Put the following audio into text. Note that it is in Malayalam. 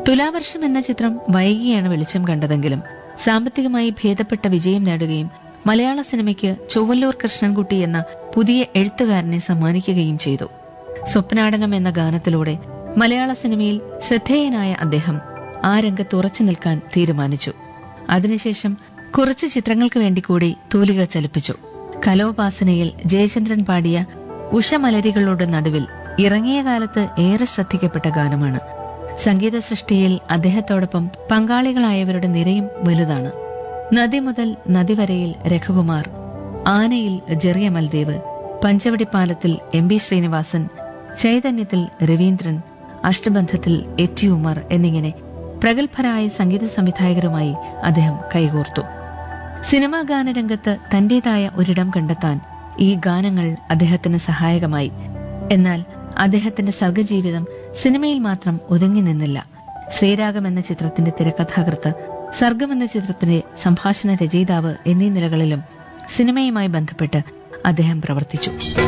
തുലാവർഷം എന്ന ചിത്രം വൈകിയാണ് വെളിച്ചം കണ്ടതെങ്കിലും സാമ്പത്തികമായി ഭേദപ്പെട്ട വിജയം നേടുകയും മലയാള സിനിമയ്ക്ക് ചൊവ്വല്ലൂർ കൃഷ്ണൻകുട്ടി എന്ന പുതിയ എഴുത്തുകാരനെ സമ്മാനിക്കുകയും ചെയ്തു സ്വപ്നാടനം എന്ന ഗാനത്തിലൂടെ മലയാള സിനിമയിൽ ശ്രദ്ധേയനായ അദ്ദേഹം ആ രംഗത്ത് ഉറച്ചു നിൽക്കാൻ തീരുമാനിച്ചു അതിനുശേഷം കുറച്ച് ചിത്രങ്ങൾക്ക് വേണ്ടി കൂടി തൂലിക ചലിപ്പിച്ചു കലോപാസനയിൽ ജയചന്ദ്രൻ പാടിയ ഉഷമലരികളുടെ നടുവിൽ ഇറങ്ങിയ കാലത്ത് ഏറെ ശ്രദ്ധിക്കപ്പെട്ട ഗാനമാണ് സംഗീത സൃഷ്ടിയിൽ അദ്ദേഹത്തോടൊപ്പം പങ്കാളികളായവരുടെ നിരയും വലുതാണ് നദി മുതൽ നദി വരയിൽ രഘുകുമാർ ആനയിൽ ജെറിയ മൽദേവ് പഞ്ചവടിപ്പാലത്തിൽ എം ബി ശ്രീനിവാസൻ ചൈതന്യത്തിൽ രവീന്ദ്രൻ അഷ്ടബന്ധത്തിൽ എറ്റി ഉമർ എന്നിങ്ങനെ പ്രഗത്ഭരായ സംഗീത സംവിധായകരുമായി അദ്ദേഹം കൈകോർത്തു സിനിമാ ഗാനരംഗത്ത് തന്റേതായ ഒരിടം കണ്ടെത്താൻ ഈ ഗാനങ്ങൾ അദ്ദേഹത്തിന് സഹായകമായി എന്നാൽ അദ്ദേഹത്തിന്റെ സർഗജീവിതം സിനിമയിൽ മാത്രം ഒതുങ്ങി നിന്നില്ല ശ്രീരാഗം എന്ന ചിത്രത്തിന്റെ തിരക്കഥാകൃത്ത് സർഗം എന്ന ചിത്രത്തിന്റെ സംഭാഷണ രചയിതാവ് എന്നീ നിലകളിലും സിനിമയുമായി ബന്ധപ്പെട്ട് അദ്ദേഹം പ്രവർത്തിച്ചു